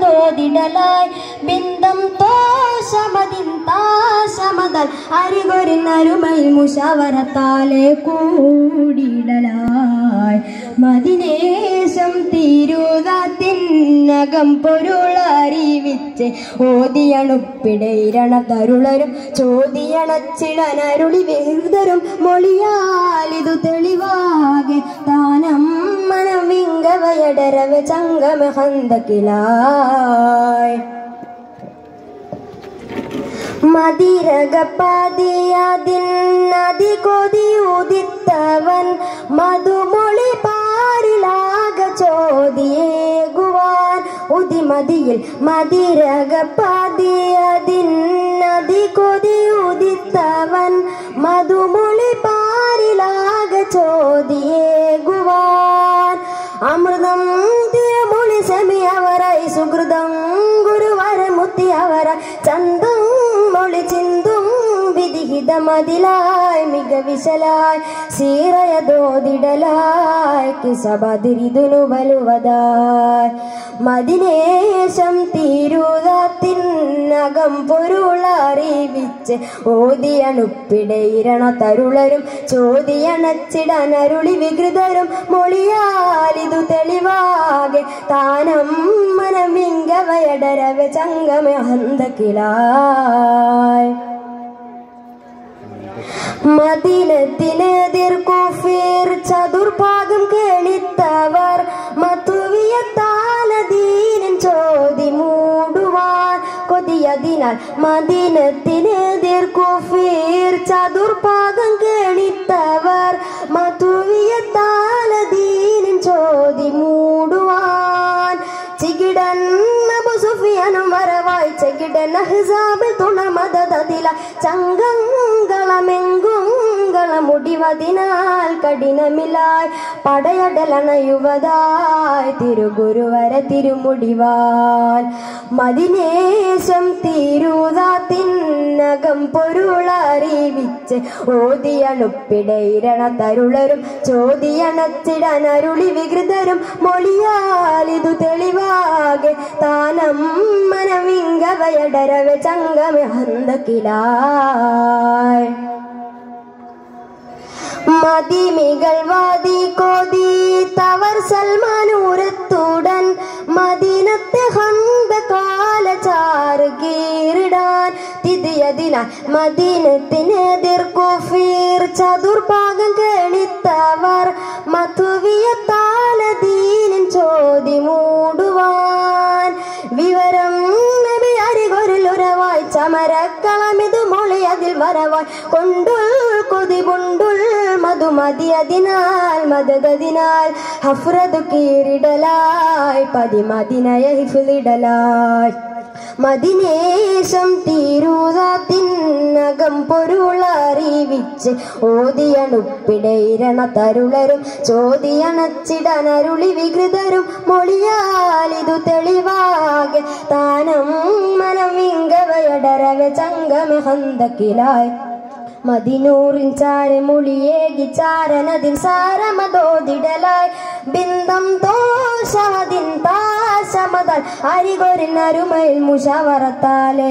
തോതിടലായി ബിന്ദം തോഷമതിൻ താശമതൽ അരികൊരുന്നരുമൈ മുഷവരത്താലെ കൂടിടലായി മതിനേശം തീരുകത്തിനകം പൊരുളറിവിച്ച് ഓതിയണുപ്പിടയിരണ തരുളരും ചോദിയണച്ചിടനരുളി വേദരും മൊഴിയാലിതു തെളിവാകെ താനം മനം വിങ്കവയടരവ ചങ്കമ ഹന്തക്കിലായി മതിരകപ്പതിയതിൽ നദി കൊതിയുദിത്തവൻ മധുമൊളി പാരിലാക ചോദിയേകുവാൻ ഉദിമതിയിൽ മതിരകപ്പതിയതിൽ നദി കൊതിയുദിത്തവൻ മധുമൊളി പാരിലാക ചോദിയേകുവാൻ അമൃതം തിരുമൊളി സെമി അവരായി സുഹൃതം ഗുരുവര മുത്തി അവര ചന്തം മൊളി ചിന്തും വിധിഹിതമതിലായി മികവിശലായി സീറയതോതിടലായി കിസബതിരിതുനു വലുവതായി മതിനേശം തീരുതത്തിനകം പൊരുളറിവിച്ച് ഓതിയണുപ്പിടയിരണ തരുളരും ചോദിയണച്ചിടനരുളി വികൃതരും മൊഴിയാലിതു തെളിവാകെ താനം മനമിങ്കവയടരവ ചങ്കമ ഹന്തക്കിലായി മദിനത്തിനെതിർക്കുഫീർ ചതുർഭാഗം കേളിത്തവർ മത്തുവിയ താലദീനിൻ ചോതി മൂടുവാൻ കൊതിയതിനാൽ മദിനത്തിനെതിർക്കുഫീർ ചതുർഭാഗം കേളിത്തവർ മത്തുവിയ താലദീനിൻ ചോതി മൂടുവാൻ ചികിടൻ അബു സുഫിയാനും വരവായി ചെകിടൻ അഹ്സാബിൽ തുണ മദതതില ചങ്കങ്ങളമെങ്കും മുടിവതിനാൽ കഠിനമിലായി പടയടലണയുവതായി തിരുഗുരുവര തിരുമുടിവാൽ മതിനേശം തീരുതാത്തിനകം പൊരുളറിവിച്ച് ഓതിയണുപ്പിടയിരണ തരുളരും ചോദിയണച്ചിടനരുളി വികൃതരും മൊഴിയാലിതു തെളിവാകെ താനം മനവിങ്കവയടരവ ചങ്കമ ഹന്തക്കിലായി മതിമികൾ വാതി കോതി തവർ സൽമാനൂരത്തുടൻ മദീനത്തെ ഹന്ത കാലചാറ് കീറിടാൻ തിതിയതിനാൽ മദീനത്തിനെതിർക്കുഫീർ ചതുർഭാഗം കേണിത്തവർ മധുവിയ താലദീനിൻ ചോതി മൂടുവാൻ വിവരം നബി അരികൊരിലുരവായി ചമരക്കളമിതു മൊളി അതിൽ വരവായി കൊണ്ടുൾ കൊതിപുണ്ടുൾ മധുമതിയതിനാൽ മദതതിനാൽ ഹഫ്രതു കീറിടലായി പതിമതിനയ ഹിഫിലിടലായി മതിനേശം തീരുതാത്തിനകം പൊരുളറിവിച്ച് ഓതിയണുപ്പിടയിരണ തരുളരും ചോദിയണച്ചിടനരുളി വികൃതരും മൊഴിയാലിതു തെളിവാകെ താനം മനം വിങ്കവയടരവ ചങ്കമ ഹന്തക്കിലായി മതിനൂറിൻ ചാരമൊളിയേകി ചാരനതിൻ സാരമതോതിടലായി ബിന്ദം ദോഷമതിൻ താശമതൽ അരികൊരിനരുമയിൽ മുഷവറത്താലെ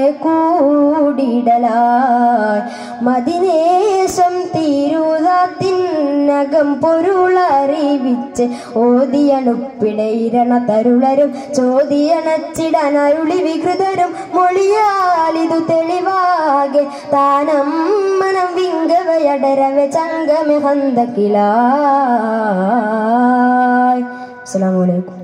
കൂടിടലായി മതിനേശം തീരുതാത്തിനകം പൊരുളറിവിച്ച് ഓതിയണുപ്പിടയിരണ തരുളരും ചോദിയണച്ചിടനരുളി വികൃതരും മൊഴിയാലിതു തെളിവാകെ താനം മനം വിങ്കവയടരവ ചങ്കമ ഹന്തക്കിലായി അസ്സലാമു അലൈക്കും